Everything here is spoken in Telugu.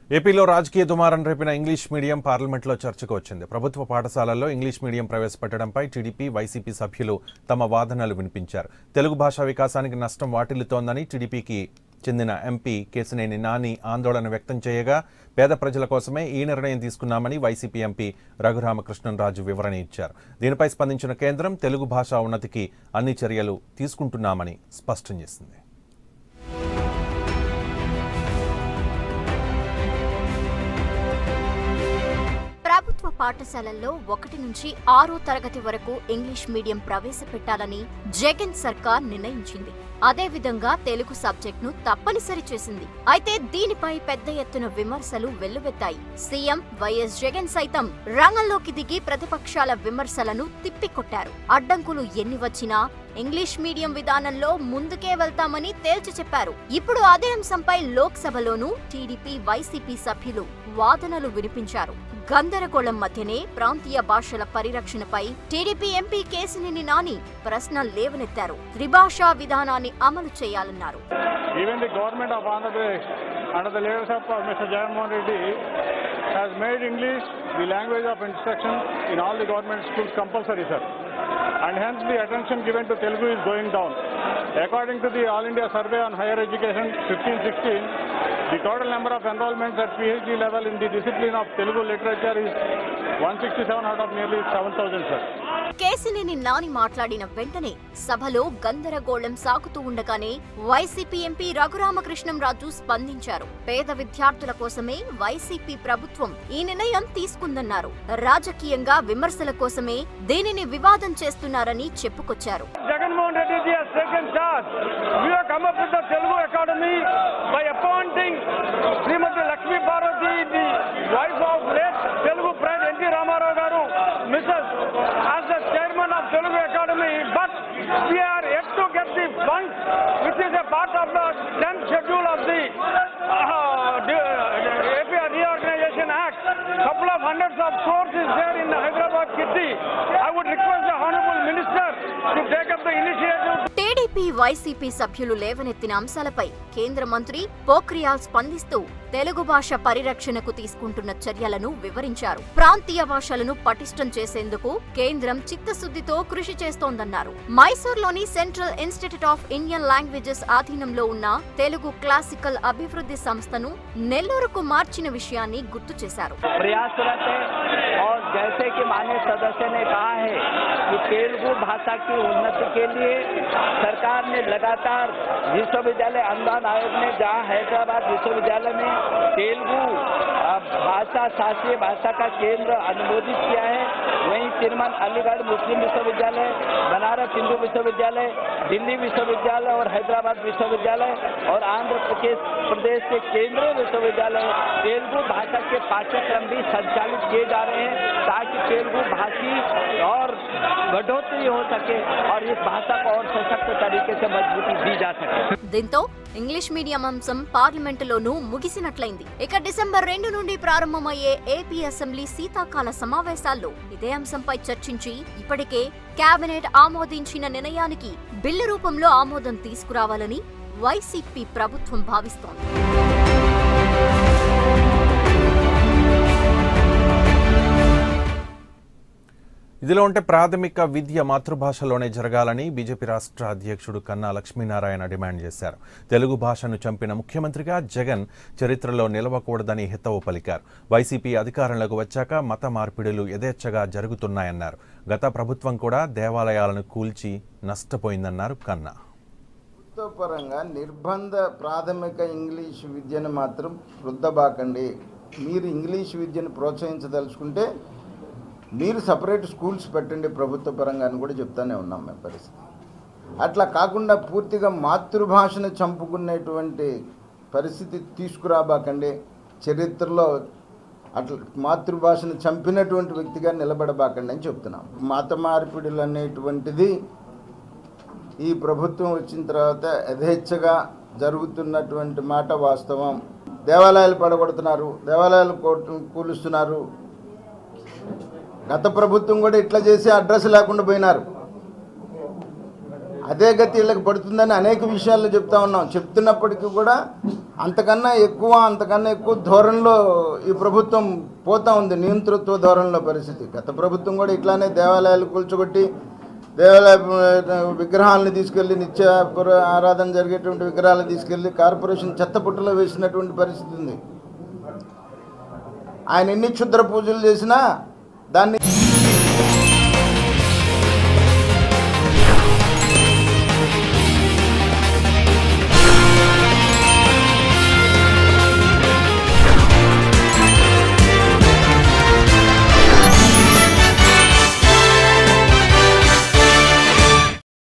ఏపీలో రాజకీయ దుమారం రేపిన ఇంగ్లీష్ మీడియం పార్లమెంట్లో చర్చకు వచ్చింది ప్రభుత్వ పాఠశాలల్లో ఇంగ్లీష్ మీడియం ప్రవేశపెట్టడంపై టీడీపీ వైసీపీ సభ్యులు తమ వాదనలు వినిపించారు తెలుగు భాషా వికాసానికి నష్టం వాటిల్లుతోందని టీడీపీకి చెందిన ఎంపీ కేసినేని నాని ఆందోళన వ్యక్తం చేయగా పేద ప్రజల కోసమే ఈ నిర్ణయం తీసుకున్నామని వైసీపీ ఎంపీ రఘురామకృష్ణంరాజు వివరణ ఇచ్చారు దీనిపై స్పందించిన కేంద్రం తెలుగు భాషా ఉన్నతికి అన్ని చర్యలు తీసుకుంటున్నామని స్పష్టం చేసింది ప్రభుత్వ పాఠశాలల్లో ఒకటి నుంచి ఆరో తరగతి వరకు ఇంగ్లీష్ మీడియం ప్రవేశపెట్టాలని జగన్ సర్కార్ నిర్ణయించింది అదేవిధంగా తెలుగు సబ్జెక్ట్ ను తప్పనిసరి చేసింది అయితే దీనిపై పెద్ద ఎత్తున విమర్శలు వెల్లువెత్తాయి సీఎం వైఎస్ జగన్ సైతం రంగంలోకి దిగి ప్రతిపక్షాల విమర్శలను తిప్పికొట్టారు అడ్డంకులు ఎన్ని వచ్చినా ఇంగ్లీష్ మీడియం విధానంలో ముందుకే వెళ్తామని తేల్చి చెప్పారు ఇప్పుడు అదే అంశంపై లోక్సభలోనూ టీడీపీ వైసీపీ సభ్యులు వాదనలు వినిపించారు గందరగోళం మధ్యనే ప్రాంతీయ భాషల పరిరక్షణపై టీడీపీ ఎంపీ కేసినేని నాని ప్రశ్న లేవనెత్తారు త్రిభాషా విధానాన్ని అమలు చేయాలన్నారు Even the government of Andhra Pradesh, under the leadership of Mr. Jagannath Reddy, has made English the language of instruction in all the government schools compulsory, sir. And hence the attention given to Telugu is going down. According to the All India Survey on Higher Education 1516, the total number of enrollments at PhD level in the discipline of Telugu literature is 167 out of nearly 7,000, sir. Kesineni Nani మాట్లాడిన వెంటనే సభలో గందరగోళం సాగుతూ ఉండగానే వైసీపీ ఎంపీ రఘురామకృష్ణంరాజు స్పందించారు పేద విద్యార్థుల కోసమే వైసీపీ ప్రభుత్వం ఈ నిర్ణయం తీసుకుందన్నారు రాజకీయంగా విమర్శల కోసమే దీనిని వివాదం చేస్తున్నారని చెప్పుకొచ్చారు Jagannath Reddy ji has taken charge. We have come up with the Telugu Academy by appointing Srimati Lakshmi Bharati, the wife of late Telugu Pride N.T. Ramarao Garu, Mrs. as the chairman of Telugu Academy. But we are yet to get the funds, which is a part of the 10th schedule of the uh, the- uh, AP Reorganization Act. Couple of hundreds of crores is there in the Hyderabad kitty. I would request the Honorable Minister to take up the initiative TDP YCP సభ్యులు లేవనెత్తిన అంశాలపై కేంద్ర మంత్రి పోఖ్రియాల్ స్పందిస్తూ తెలుగు భాష పరిరక్షణకు తీసుకుంటున్న చర్యలను వివరించారు ప్రాంతీయ భాషలను పటిష్టం చేసేందుకు కేంద్రం చిత్తశుద్ధితో కృషి చేస్తోందన్నారు మైసూర్లోని central institute of Indian languages ఆధీనంలో ఉన్న తెలుగు క్లాసికల్ అభివృద్ధి సంస్థను నెల్లూరుకు మార్చిన విషయాన్ని గుర్తు చేశారు प्रयासरत है और जैसे कि माननीय सदस्य ने कहा है कि तेलुगु भाषा की उन्नति के लिए सरकार ने लगातार विश्वविद्यालय अनुदान आयोग ने जहां हैदराबाद विश्वविद्यालय में तेलुगु अ, भाषा शास्त्रीय भाषा का केंद्र अनुमोदित किया है वहीं तिरमन अलीगढ़ मुस्लिम विश्वविद्यालय बनारस हिंदू विश्वविद्यालय दिल्ली विश्वविद्यालय और हैदराबाद विश्वविद्यालय और आंध्र प्रदेश प्रदेश के केंद्रीय विश्वविद्यालय तेलुगु भाषा के पाठ्यक्रम भी संचालित किए जा रहे हैं ताकि तेलुगु भाषी और बढ़ोतरी हो सके और इस भाषा को और सशक्त तरीके से मजबूती दी जा सके దీంతో ఇంగ్లీష్ మీడియం అంశం పార్లమెంటులోనూ ముగిసినట్లయింది ఇక డిసెంబర్ రెండు నుండి ప్రారంభమయ్యే ఏపీ అసెంబ్లీ శీతాకాల సమావేశాల్లో ఇదే అంశంపై చర్చించి ఇప్పటికే కేబినెట్ ఆమోదించిన నిర్ణయానికి బిల్లు రూపంలో ఆమోదం తీసుకురావాలని వైసీపీ ప్రభుత్వం భావిస్తోంది ఇదిలో ఉంటే ప్రాథమిక విద్య మాతృభాషలోనే జరగాలని బీజేపీ రాష్ట్ర అధ్యక్షుడు కన్నా లక్ష్మీనారాయణ డిమాండ్ చేశారు తెలుగు భాషను చంపిన ముఖ్యమంత్రిగా జగన్ చరిత్రలో నిలవకూడదని హితవు పలికారు వైసీపీ అధికారంలోకి వచ్చాక మత మార్పిడులు యథేచ్ఛగా జరుగుతున్నాయన్నారు గత ప్రభుత్వం కూడా దేవాలయాలను కూల్చి నష్టపోయిందన్నారు కన్నా పరంగా నిర్బంధ ప్రాథమిక ఇంగ్లీష్ విద్యను మాత్రం రుద్దబాకండి మీరు ఇంగ్లీష్ విద్యను ప్రోత్సహించదలుచుకుంటే మీరు సపరేట్ స్కూల్స్ పెట్టండి ప్రభుత్వ పరంగా అని కూడా చెప్తానే ఉన్నాం మేము పరిస్థితి అట్లా కాకుండా పూర్తిగా మాతృభాషను చంపుకునేటువంటి పరిస్థితి తీసుకురాబాకండి చరిత్రలో అట్లా మాతృభాషను చంపినటువంటి వ్యక్తిగా నిలబడబాకండి అని చెప్తున్నాం మత మార్పిడులు అనేటువంటిది ఈ ప్రభుత్వం వచ్చిన తర్వాత యథేచ్ఛగా జరుగుతున్నటువంటి మాట వాస్తవం దేవాలయాలు పడగొడుతున్నారు దేవాలయాలు కొట్టు- కూలుస్తున్నారు గత ప్రభుత్వం కూడా ఇట్లా చేసి అడ్రస్ లేకుండా పోయినారు అదే గతి వీళ్ళకి పడుతుందని అనేక విషయాల్లో చెప్తా ఉన్నాం చెప్తున్నప్పటికీ కూడా అంతకన్నా ఎక్కువ అంతకన్నా ఎక్కువ ధోరణిలో ఈ ప్రభుత్వం పోతా ఉంది నియంతృత్వ ధోరణిలో పరిస్థితి గత ప్రభుత్వం కూడా ఇట్లానే దేవాలయాలు కూల్చొబట్టి దేవాలయ విగ్రహాలను తీసుకెళ్లి నిత్య పుర- ఆరాధన జరిగేటువంటి విగ్రహాలను తీసుకెళ్లి కార్పొరేషన్ చెత్తపుట్టలో వేసినటువంటి పరిస్థితి ఉంది ఆయన ఎన్ని క్షుద్ర పూజలు చేసినా దాన్ని